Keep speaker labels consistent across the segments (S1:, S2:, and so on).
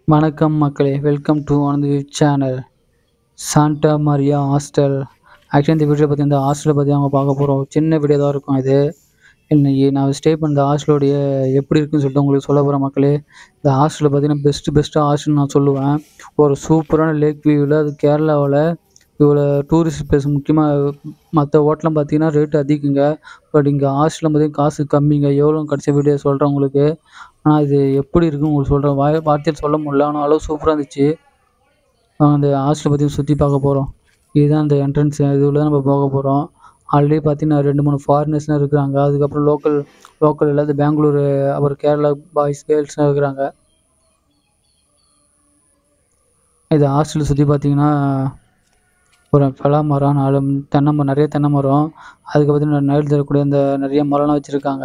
S1: வணக்கம் மக்களே welcome to on the channel Santa Maria hostel actually இந்த வீடியோ பற்றி இந்த ஹாஸ்டலை பற்றி அவங்க பார்க்க போகிறோம் சின்ன வீடியோ தான் இருக்கும் இது இன்னைக்கு நான் ஸ்டே பண்ண ஹாஸ்டலோடைய எப்படி இருக்குன்னு சொல்லிட்டு உங்களுக்கு சொல்ல போகிறேன் மக்களே இந்த ஹாஸ்டலில் பார்த்தீங்கன்னா பெஸ்ட்டு பெஸ்ட்டு ஹாஸ்டல் நான் சொல்லுவேன் ஒரு சூப்பரான லேக் வியூவில் அது கேரளாவில் இவ்வளோ டூரிஸ்ட் பிளேஸ் முக்கியமாக மற்ற ஹோட்டலாம் பார்த்தீங்கன்னா ரேட் அதிகங்க பட் இங்கே ஹாஸ்டலில் பார்த்தீங்கன்னா காசு கம்மிங்க எவ்வளோ கடைசி வீடியோ சொல்கிறேன் உங்களுக்கு ஆனால் இது எப்படி இருக்குன்னு உங்களுக்கு சொல்கிறேன் வாய் வார்த்தையில் சொல்ல முடியல ஆனால் அளவு சூப்பராக இருந்துச்சு நாங்கள் அந்த ஹாஸ்டலை பற்றி சுற்றி பார்க்க போகிறோம் இதுதான் அந்த என்ட்ரன்ஸ் இது உள்ள நம்ம போக போகிறோம் ஆல்ரெடி பார்த்தீங்கன்னா ரெண்டு மூணு ஃபாரினர்ஸ்லாம் இருக்கிறாங்க அதுக்கப்புறம் லோக்கல் லோக்கல் எல்லாத்து பெங்களூரு அப்புறம் கேரளா பாய்ஸ் கேர்ள்ஸ்லாம் இருக்கிறாங்க இது ஹாஸ்டல் சுற்றி பார்த்தீங்கன்னா ஒரு பலா மரம் நாலு தென்னை மரம் நிறைய தென்னை மரம் அதுக்கு பார்த்தீங்கன்னா நைல் தரக்கூடிய அந்த நிறைய மரம்லாம் வச்சுருக்காங்க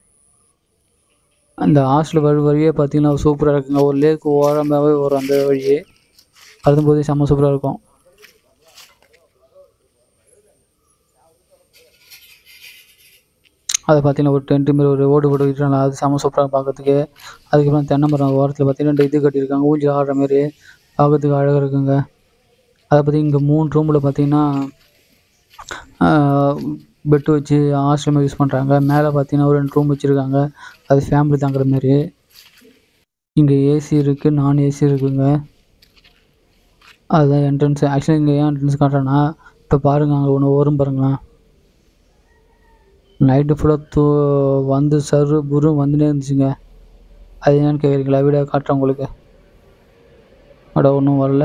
S1: அந்த ஹாஸ்டல் வழி வழியே பார்த்தீங்கன்னா சூப்பராக இருக்குங்க ஒரு லேக் ஓரமாகவே வரும் அந்த வழி அதும்போது செம்ம சூப்பராக இருக்கும் அதை பார்த்தீங்கன்னா ஒரு டென்ட் மாரி ஒரு ஓடு போட்டு விட்டுறாங்க அது செம்ம சூப்பராக பார்க்கறதுக்கு அதுக்கப்புறம் தென்னை மரம் ஓரத்தில் பார்த்தீங்கன்னா ரெண்டு இது கட்டியிருக்காங்க ஊஞ்சல் ஆடுற மாரி பார்க்கறதுக்கு அழகாக இருக்குங்க அதை பற்றி இங்கே மூணு ரூமில் பார்த்தீங்கன்னா பெட்டு வச்சு ஹாஸ்டல் யூஸ் பண்ணுறாங்க மேலே பார்த்தீங்கன்னா ஒரு ரெண்டு ரூம் வச்சுருக்காங்க அது ஃபேமிலி தங்குற மாரி இங்கே ஏசி இருக்குது நான் ஏசி இருக்குங்க அதுதான் என்ட்ரன்ஸ் ஆக்சுவலி இங்கே ஏன் என்ட்ரன்ஸ் காட்டுறேன்னா இப்போ பாருங்கள் அங்கே ஒன்று வரும் பாருங்களேன் நைட்டு ஃபுல்லாக தூ வந்து சரு புரு வந்துனே இருந்துச்சுங்க அது என்னன்னு கேட்குறீங்களா வீடியோ காட்டுறேன் உங்களுக்கு அட ஒன்றும் வரல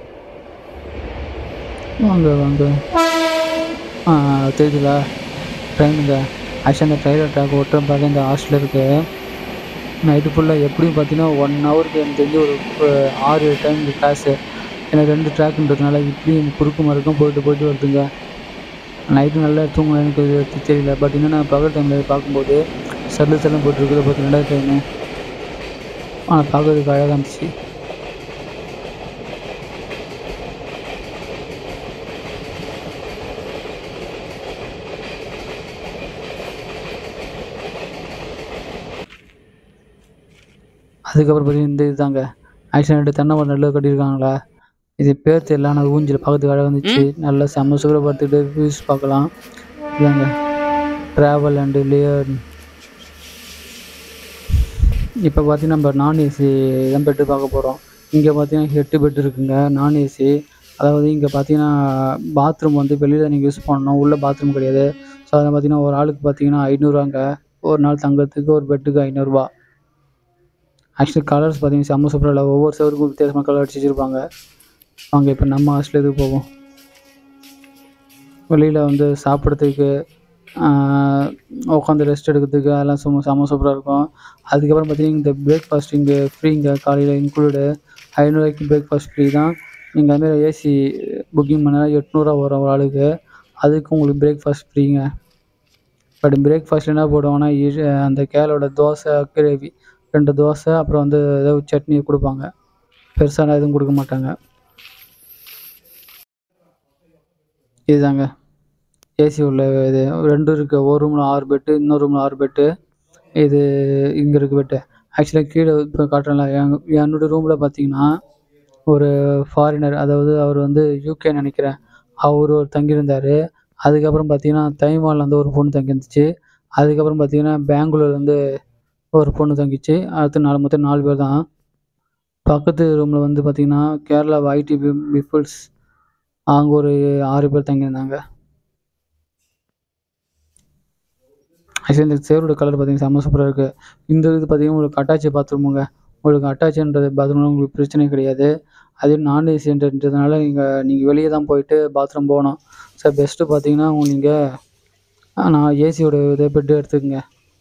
S1: வாங்க வாங்க ஆ தெரியுதுங்களா ட்ரெயினுங்க ஆக்சுவலி அந்த ட்ரெயிலர் ட்ராக் ஓட்டுற பார்க்க இந்த ஹாஸ்டலில் இருக்குது நைட்டு ஃபுல்லாக எப்படியும் பார்த்தீங்கன்னா ஒன் ஹவருக்கு எனக்கு தெரிஞ்சு ஒரு ஒரு ஆறு ஏழு டைம் கிளாஸு எனக்கு ரெண்டு ட்ராக்குன்றதுனால இப்படியும் குறுக்கு மறுக்கும் போயிட்டு போயிட்டு வருதுங்க நைட்டு நல்லா தூங்கலாம் எனக்கு இது தெரியல பட் என்னென்னா பகல் டைமில் பார்க்கும்போது சல்லு சல்லும் போயிட்டுருக்குது பார்த்து ரெண்டாவது டைமு ஆனால் பார்க்கறதுக்கு அழகாக இருந்துச்சு அதுக்கப்புறம் பார்த்தீங்கன்னா இந்த இதுதாங்க ஆக்சுவலி ரெண்டு தென்னை மரம் நெல்லை கட்டியிருக்காங்களா இது பேர் தெரியல ஆனால் ஊஞ்சல் பார்க்கறதுக்கு அழகாக இருந்துச்சு நல்லா செம்ம சுகரை பார்த்துட்டு வியூஸ் பார்க்கலாம் இதாங்க ட்ராவல் அண்டு லேயர் இப்போ பார்த்தீங்கன்னா நம்ம நான் ஏசி தான் பெட்டு பார்க்க போகிறோம் இங்கே பார்த்தீங்கன்னா எட்டு பெட் இருக்குங்க நான் ஏசி அதாவது இங்கே பார்த்தீங்கன்னா பாத்ரூம் வந்து வெளியில் நீங்கள் யூஸ் பண்ணணும் உள்ள பாத்ரூம் கிடையாது ஸோ அதை பார்த்தீங்கன்னா ஒரு ஆளுக்கு பார்த்தீங்கன்னா ஐநூறுவாங்க ஒரு நாள் தங்குறதுக்கு ஒரு பெட்டுக்கு ஐநூறுரூவா ஆக்சுவலி கலர்ஸ் பார்த்தீங்கன்னா செம்ம சூப்பராக இல்லை ஒவ்வொரு சவருக்கும் வித்தியாசமாக கலர் அடிச்சு வச்சுருப்பாங்க வாங்க இப்போ நம்ம ஹாஸ்டல் இதுக்கு போவோம் வெளியில் வந்து சாப்பிட்றதுக்கு உட்காந்து ரெஸ்ட் எடுக்கிறதுக்கு அதெல்லாம் சும்மா செம்ம சூப்பராக இருக்கும் அதுக்கப்புறம் பார்த்தீங்கன்னா இந்த பிரேக்ஃபாஸ்ட் இங்கே ஃப்ரீங்க காலையில் இன்க்ளூடு ஐநூறுவாய்க்கு பிரேக்ஃபாஸ்ட் ஃப்ரீ தான் நீங்கள் அதுமாரி ஏசி புக்கிங் பண்ணால் எட்நூறுவா வரும் ஒரு ஆளுக்கு அதுக்கு உங்களுக்கு பிரேக்ஃபாஸ்ட் ஃப்ரீங்க பட் பிரேக்ஃபாஸ்ட் என்ன போடுவாங்கன்னா இழு அந்த கேலோட தோசை கிரேவி ரெண்டு தோசை அப்புறம் வந்து ஏதோ சட்னி கொடுப்பாங்க பெருசாக எதுவும் கொடுக்க மாட்டாங்க இதுதாங்க ஏசி உள்ள இது ரெண்டு இருக்குது ஒரு ரூமில் ஆறு பெட்டு இன்னொரு ரூமில் ஆறு பெட்டு இது இங்கே இருக்குது பெட்டு ஆக்சுவலாக கீழே இப்போ காட்டுறேன்ல என் என்னோடய ரூமில் பார்த்தீங்கன்னா ஒரு ஃபாரினர் அதாவது அவர் வந்து யூகே நினைக்கிறேன் அவர் ஒரு தங்கியிருந்தார் அதுக்கப்புறம் பார்த்தீங்கன்னா தைவான்லேருந்து ஒரு பொண்ணு தங்கியிருந்துச்சு அதுக்கப்புறம் பார்த்தீங்கன்னா பெங்களூர்லேருந்து ஒரு பொண்ணு தங்கிச்சு அடுத்து நாலு மொத்தம் நாலு பேர் தான் பக்கத்து ரூமில் வந்து பார்த்திங்கன்னா கேரளா ஐடி பீப்புள்ஸ் அங்கே ஒரு ஆறு பேர் தங்கியிருந்தாங்க ஆக்சுவலி இந்த சேரோட கலர் பார்த்தீங்கன்னா செம்ம சூப்பராக இருக்குது இந்த இது பார்த்தீங்கன்னா உங்களுக்கு அட்டாச் பாத்ரூமுங்க உங்களுக்கு அட்டாச்சுன்றது பாத்ரூம் உங்களுக்கு பிரச்சனை கிடையாது அதே நான் ஏசின்றதுனால நீங்கள் நீங்கள் வெளியே தான் போயிட்டு பாத்ரூம் போகணும் சார் பெஸ்ட்டு பார்த்தீங்கன்னா நீங்கள் நான் ஏசியோட இதை பெட்டு எடுத்துக்கங்க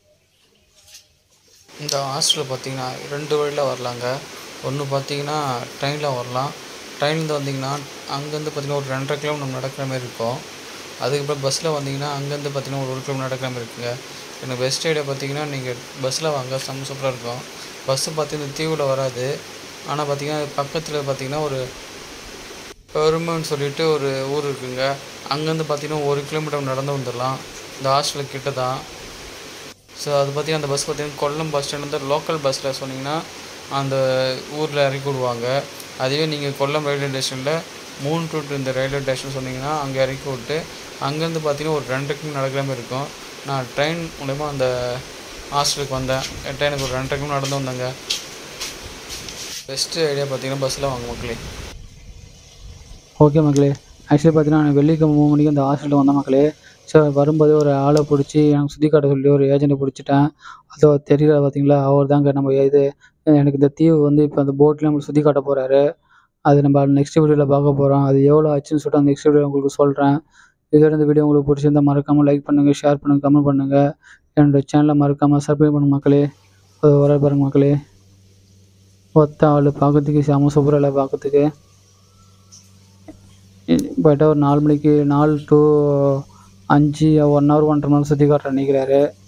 S2: இந்த ஹாஸ்டலில் பார்த்தீங்கன்னா ரெண்டு வழியில் வரலாங்க ஒன்று பார்த்தீங்கன்னா ட்ரெயினில் வரலாம் ட்ரெயினில் வந்தீங்கன்னா அங்கேருந்து பார்த்தீங்கன்னா ஒரு ரெண்டரை கிலோமீட்டர் நடக்கிற மாதிரி இருக்கும் அதுக்கப்புறம் பஸ்ஸில் வந்தீங்கன்னா அங்கேருந்து பார்த்தீங்கன்னா ஒரு ஒரு கிலோமீட்டர் நடக்கிற மாதிரி இருக்குங்க எனக்கு பெஸ்ட் ஐடியா பார்த்தீங்கன்னா நீங்கள் பஸ்ஸில் வாங்க செம்ம சூப்பராக இருக்கும் பஸ்ஸு பார்த்தீங்கன்னா தீவில் வராது ஆனால் பார்த்தீங்கன்னா பக்கத்தில் பார்த்தீங்கன்னா ஒரு பெருமைன்னு சொல்லிட்டு ஒரு ஊர் இருக்குங்க அங்கேருந்து பார்த்தீங்கன்னா ஒரு கிலோமீட்டர் நடந்து வந்துடலாம் இந்த ஹாஸ்டலுக்கு கிட்ட தான் ஸோ அது பார்த்தீங்கன்னா அந்த பஸ் பார்த்தீங்கன்னா கொல்லம் பஸ் ஸ்டாண்ட் வந்து லோக்கல் பஸ்ஸில் சொன்னீங்கன்னா அந்த ஊரில் இறக்கி விடுவாங்க அதுவே நீங்கள் கொல்லம் ரயில்வே ஸ்டேஷனில் மூணு டு இந்த ரயில்வே ஸ்டேஷன் சொன்னீங்கன்னா அங்கே இறக்கி விட்டு அங்கேருந்து பார்த்தீங்கன்னா ஒரு ரெண்டரை கிலோ நடக்கிற மாதிரி இருக்கும் நான் ட்ரெயின் மூலயமா அந்த ஹாஸ்டலுக்கு வந்தேன் என்கிட்ட எனக்கு ஒரு ரெண்டரை கிலோ நடந்து வந்தேங்க பெஸ்ட்டு ஐடியா பார்த்தீங்கன்னா பஸ்ஸில் வாங்க மக்களே
S1: ஓகே மக்களே ஆக்சுவலி பார்த்தீங்கன்னா நான் வெள்ளிக்கிழமை மூணு மணிக்கு அந்த ஹாஸ்டலில் வந்த மக்களே ஸோ வரும்போது ஒரு ஆளை பிடிச்சி எனக்கு சுற்றி காட்ட சொல்லி ஒரு ஏஜென்ட்டை பிடிச்சிட்டேன் அதோ தெரியல பார்த்தீங்களா அவர் தாங்க நம்ம இது எனக்கு இந்த தீவு வந்து இப்போ அந்த போட்டில் நம்மளுக்கு சுற்றி காட்ட போகிறாரு அது நம்ம நெக்ஸ்ட் வீடியோவில் பார்க்க போகிறோம் அது எவ்வளோ ஆச்சுன்னு சொல்லிட்டு அந்த நெக்ஸ்ட் வீடியோ உங்களுக்கு சொல்கிறேன் இதோட இந்த வீடியோ உங்களுக்கு பிடிச்சிருந்தா மறக்காமல் லைக் பண்ணுங்கள் ஷேர் பண்ணுங்கள் கமெண்ட் பண்ணுங்கள் என்னோடய சேனலை மறக்காமல் சப்ஸ்கிரைப் பண்ணுங்க மக்களே அது வர பாருங்க மக்களே ஒத்த ஆள் பார்க்கறதுக்கு செம சூப்பராக இல்லை பார்க்கறதுக்கு பட் ஒரு நாலு மணிக்கு நாலு டு அஞ்சு ஒன் ஹவர் ஒன்றரை மணி நேரம் சுற்றி காட்டுற நினைக்கிறாரு